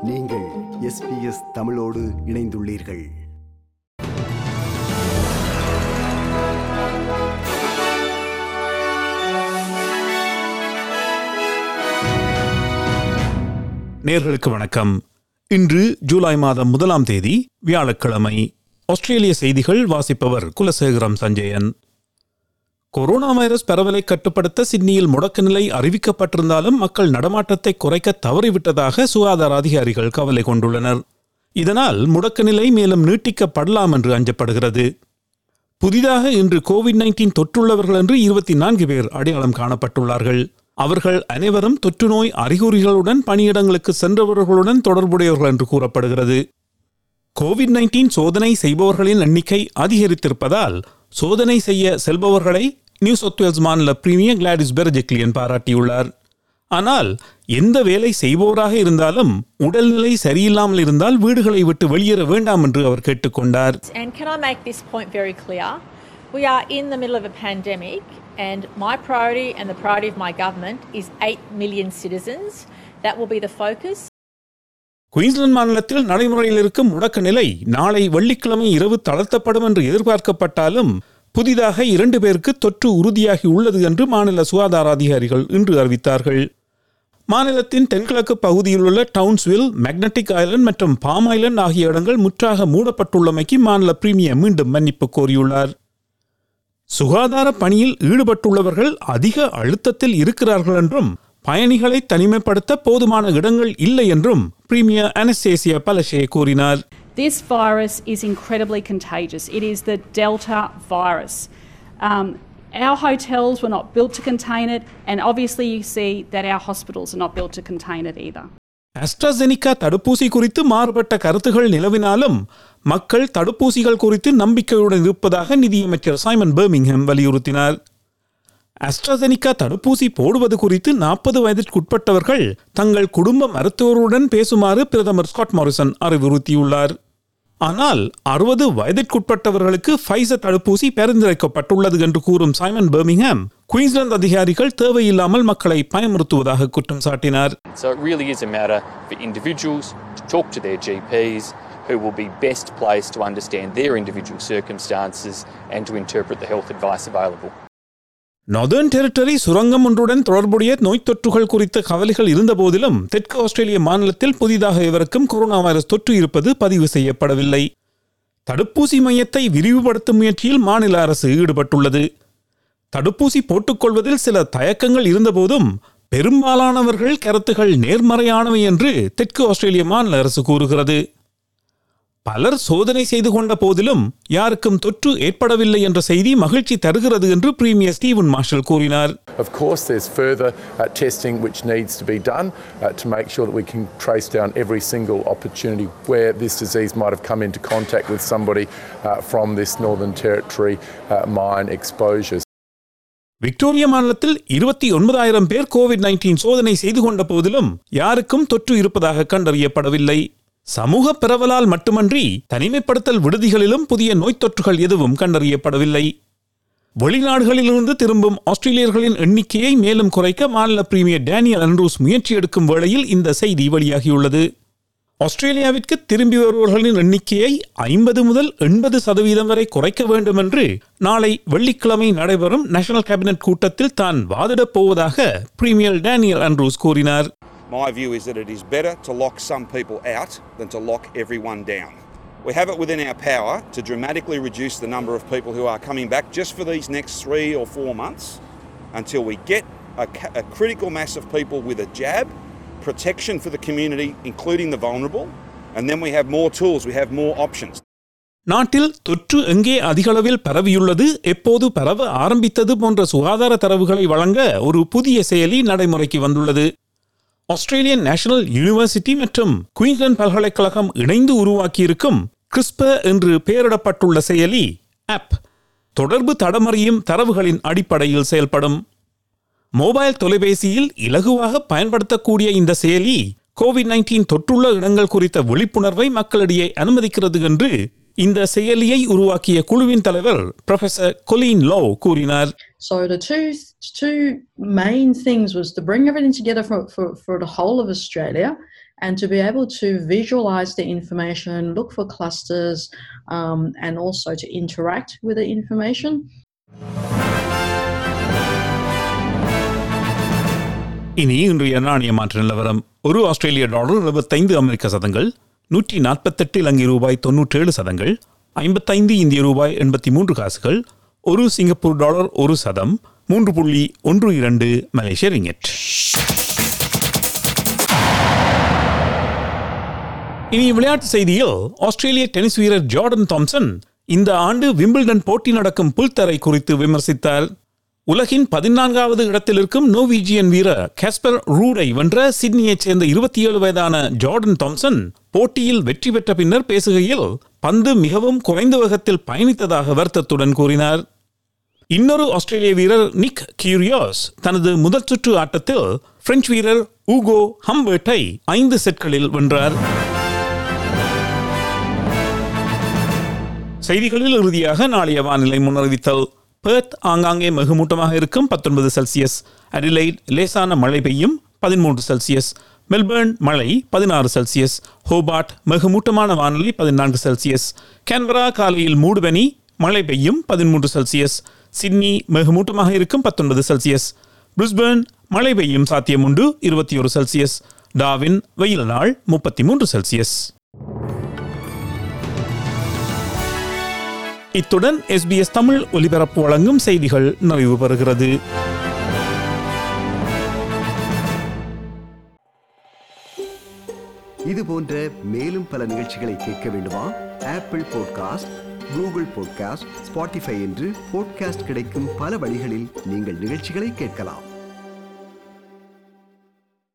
நீங்கள் எஸ்பிஎஸ் தமிழோடு இணைந்துள்ளீர்கள் நேர்களுக்கு வணக்கம் இன்று ஜூலை மாதம் முதலாம் தேதி வியாழக்கிழமை ஆஸ்திரேலிய செய்திகள் வாசிப்பவர் குலசேகரம் சஞ்சயன் கொரோனா வைரஸ் பரவலை கட்டுப்படுத்த சிட்னியில் முடக்க நிலை அறிவிக்கப்பட்டிருந்தாலும் மக்கள் நடமாட்டத்தை குறைக்க தவறிவிட்டதாக சுகாதார அதிகாரிகள் கவலை கொண்டுள்ளனர் இதனால் முடக்க நிலை மேலும் நீட்டிக்கப்படலாம் என்று அஞ்சப்படுகிறது புதிதாக இன்று கோவிட் நைன்டீன் தொற்றுள்ளவர்கள் என்று இருபத்தி நான்கு பேர் அடையாளம் காணப்பட்டுள்ளார்கள் அவர்கள் அனைவரும் தொற்று நோய் அறிகுறிகளுடன் பணியிடங்களுக்கு சென்றவர்களுடன் தொடர்புடையவர்கள் என்று கூறப்படுகிறது கோவிட் நைன்டீன் சோதனை செய்பவர்களின் எண்ணிக்கை அதிகரித்திருப்பதால் சோதனை செய்ய செல்பவர்களை நியூ சவுத் வேல்ஸ் மாநில பிரீமியர் கிளாடிஸ் பெர்ஜெக்லியன் பாராட்டியுள்ளார் ஆனால் எந்த வேலை செய்பவராக இருந்தாலும் உடல்நிலை சரியில்லாமல் இருந்தால் வீடுகளை விட்டு வெளியேற வேண்டாம் என்று அவர் கேட்டுக்கொண்டார் And can I make this point very clear? We are in the middle of a pandemic, and my priority and the priority of my government is 8 million citizens. That will be the focus. Queensland மாநிலத்தில் நடைமுறையில் இருக்கும் முடக்க நிலை நாளை வெள்ளிக்கிழமை இரவு தளர்த்தப்படும் என்று எதிர்பார்க்கப்பட்டாலும் புதிதாக இரண்டு பேருக்கு தொற்று உறுதியாகி உள்ளது என்று மாநில சுகாதார அதிகாரிகள் இன்று அறிவித்தார்கள் மாநிலத்தின் தென்கிழக்கு பகுதியில் உள்ள டவுன்ஸ்வில் மேக்னட்டிக் ஐலண்ட் மற்றும் பாம் ஐலண்ட் ஆகிய இடங்கள் முற்றாக மூடப்பட்டுள்ளமைக்கு மாநில பிரீமியர் மீண்டும் மன்னிப்பு கோரியுள்ளார் சுகாதார பணியில் ஈடுபட்டுள்ளவர்கள் அதிக அழுத்தத்தில் இருக்கிறார்கள் என்றும் பயணிகளை தனிமைப்படுத்த போதுமான இடங்கள் இல்லை என்றும் பிரீமியர் அனஸ்தேசியா பலஷே கூறினார் This virus is incredibly contagious. It is the Delta virus. Um, our hotels were not built to contain it, and obviously, you see that our hospitals are not built to contain it either. AstraZeneca தடுப்பூசி குறித்து மாறுபட்ட கருத்துகள் நிலவினாலும் மக்கள் தடுப்பூசிகள் குறித்து நம்பிக்கையுடன் இருப்பதாக நிதியமைச்சர் சைமன் பர்மிங்ஹாம் வலியுறுத்தினார் அஸ்ட்ராசெனிகா தடுப்பூசி போடுவது குறித்து நாற்பது வயதிற்குட்பட்டவர்கள் தங்கள் குடும்ப மருத்துவருடன் பேசுமாறு பிரதமர் ஸ்காட் மாரிசன் அறிவுறுத்தியுள்ளார் ஆனால் அறுபது வயதிற்குட்பட்டவர்களுக்கு ஃபைசர் தடுப்பூசி பரிந்துரைக்கப்பட்டுள்ளது என்று கூறும் சைமன் பர்மிங்ஹாம் குயின்ஸ்லாந்து அதிகாரிகள் தேவையில்லாமல் மக்களை பயமுறுத்துவதாக குற்றம் சாட்டினார் So it really is a matter for individuals to talk to their GPs who will be best placed to understand their individual circumstances and to interpret the health advice available. Northern Territory சுரங்கம் ஒன்றுடன் தொடர்புடைய நோய் தொற்றுகள் குறித்த கவலைகள் இருந்தபோதிலும் தெற்கு ஆஸ்திரேலிய மாநிலத்தில் புதிதாக இவருக்கும் கொரோனா வைரஸ் தொற்று இருப்பது பதிவு செய்யப்படவில்லை தடுப்பூசி மையத்தை விரிவுபடுத்தும் முயற்சியில் மாநில அரசு ஈடுபட்டுள்ளது தடுப்பூசி போட்டுக்கொள்வதில் சில தயக்கங்கள் இருந்தபோதும் பெரும்பாலானவர்கள் கருத்துகள் நேர்மறையானவை என்று தெற்கு ஆஸ்திரேலிய மாநில அரசு கூறுகிறது பலர் சோதனை செய்து கொண்ட போதிலும் யாருக்கும் தொற்று ஏற்படவில்லை என்ற செய்தி மகிழ்ச்சி தருகிறது என்று பிரீமியர் ஸ்டீவன் மார்ஷல் கூறினார் Of course, there's further uh, testing which needs to be done uh, to make sure that we can trace down every single opportunity where this disease might have come into contact with somebody uh, from this Northern Territory uh, mine exposures. Victoria மாநிலத்தில் இருபத்தி ஒன்பதாயிரம் பேர் Covid nineteen சோதனை செய்து கொண்ட போதிலும் யாருக்கும் தொற்று இருப்பதாக கண்டறியப்படவில்லை சமூக பரவலால் மட்டுமன்றி தனிமைப்படுத்தல் விடுதிகளிலும் புதிய நோய் தொற்றுகள் எதுவும் கண்டறியப்படவில்லை வெளிநாடுகளிலிருந்து திரும்பும் ஆஸ்திரேலியர்களின் எண்ணிக்கையை மேலும் குறைக்க மாநில பிரீமியர் டேனியல் அண்ட்ரூஸ் முயற்சி எடுக்கும் வேளையில் இந்த செய்தி வெளியாகியுள்ளது ஆஸ்திரேலியாவிற்கு திரும்பி வருபவர்களின் எண்ணிக்கையை ஐம்பது முதல் எண்பது சதவீதம் வரை குறைக்க வேண்டும் என்று நாளை வெள்ளிக்கிழமை நடைபெறும் நேஷனல் கேபினட் கூட்டத்தில் தான் வாதிடப் போவதாக பிரீமியர் டேனியல் அண்ட்ரூஸ் கூறினார் My view is that it is better to lock some people out than to lock everyone down. We have it within our power to dramatically reduce the number of people who are coming back just for these next three or four months until we get a, ca- a critical mass of people with a jab, protection for the community, including the vulnerable, and then we have more tools, we have more options. நாட்டில் தொற்று எங்கே அதிகளவில் பரவியுள்ளது எப்போது பரவ ஆரம்பித்தது போன்ற சுகாதார தரவுகளை வழங்க ஒரு புதிய செயலி நடைமுறைக்கு வந்துள்ளது ஆஸ்திரேலியன் நேஷனல் யூனிவர்சிட்டி மற்றும் குயின்ஸ்லாந்து பல்கலைக்கழகம் இணைந்து உருவாக்கியிருக்கும் கிறிஸ்பர் என்று பெயரிடப்பட்டுள்ள செயலி ஆப் தொடர்பு தடமறியும் தரவுகளின் அடிப்படையில் செயல்படும் மொபைல் தொலைபேசியில் இலகுவாக பயன்படுத்தக்கூடிய இந்த செயலி கோவிட் நைன்டீன் தொற்றுள்ள இடங்கள் குறித்த விழிப்புணர்வை மக்களிடையே அனுமதிக்கிறது என்று இந்த செயலியை உருவாக்கிய குழுவின் தலைவர் ப்ரொஃபசர் கொலின் லோ கூறினார் So the two two main things was to bring everything together for, for, for the whole of Australia and to be able to visualize the information, look for clusters, um, and also to interact with the information. இனி இன்றைய நாணய மாற்ற நிலவரம் ஒரு ஆஸ்திரேலிய dollar எழுபத்தைந்து அமெரிக்க சதங்கள் நூற்றி நாற்பத்தெட்டு இலங்கை ரூபாய் தொன்னூற்றேழு சதங்கள் ஐம்பத்தைந்து இந்திய ரூபாய் எண்பத்தி மூன்று காசுகள் ஒரு சிங்கப்பூர் டாலர் ஒரு சதம் மூன்று புள்ளி ஒன்று இரண்டு மலேசிய ரிங்கெட் இனி விளையாட்டு செய்தியில் ஆஸ்திரேலிய டென்னிஸ் வீரர் ஜார்டன் தாம்சன் இந்த ஆண்டு விம்பிள்டன் போட்டி நடக்கும் புல்தரை குறித்து விமர்சித்தார் உலகின் பதினான்காவது இடத்தில் இருக்கும் நோவீஜியன் வீரர் கேஸ்பர் ரூடை வென்ற சிட்னியைச் சேர்ந்த இருபத்தி ஏழு வயதான ஜார்டன் தாம்சன் போட்டியில் வெற்றி பெற்ற பின்னர் பேசுகையில் பந்து மிகவும் குறைந்த வேகத்தில் பயணித்ததாக வருத்தத்துடன் கூறினார் இன்னொரு ஆஸ்திரேலிய வீரர் நிக் கியூரியோஸ் தனது முதல் சுற்று ஆட்டத்தில் பிரெஞ்சு வீரர் ஊகோ ஹம்பர்ட்டை ஐந்து செட்களில் வென்றார் செய்திகளில் இறுதியாக நாளைய வானிலை முன்னறிவித்தல் பெர்த் ஆங்காங்கே மிகுமூட்டமாக இருக்கும் பத்தொன்பது செல்சியஸ் அடிலைட் லேசான மழை பெய்யும் பதிமூன்று செல்சியஸ் மெல்பர்ன் மழை பதினாறு செல்சியஸ் ஹோபார்ட் மிகுமூட்டமான வானிலை பதினான்கு செல்சியஸ் கேன்பரா காலையில் மூடுபனி மழை பெய்யும் பதிமூன்று செல்சியஸ் சிட்னி மிகுமூட்டமாக இருக்கும் பத்தொன்பது செல்சியஸ் பிரிஸ்பர்ன் மழை பெய்யும் சாத்தியம் உண்டு இருபத்தி ஒரு செல்சியஸ் டாவின் வெயில் நாள் முப்பத்தி மூன்று செல்சியஸ் இத்துடன் எஸ்பிஎஸ் தமிழ் ஒலிபரப்பு வழங்கும் செய்திகள் நிறைவு பெறுகிறது இது போன்ற மேலும் பல நிகழ்ச்சிகளை கேட்க வேண்டுமா Apple podcast Google podcast Spotify என்று பாட்காஸ்ட் கிடைக்கும் பல வழிகளில் நீங்கள் நிகழ்ச்சிகளை கேட்கலாம்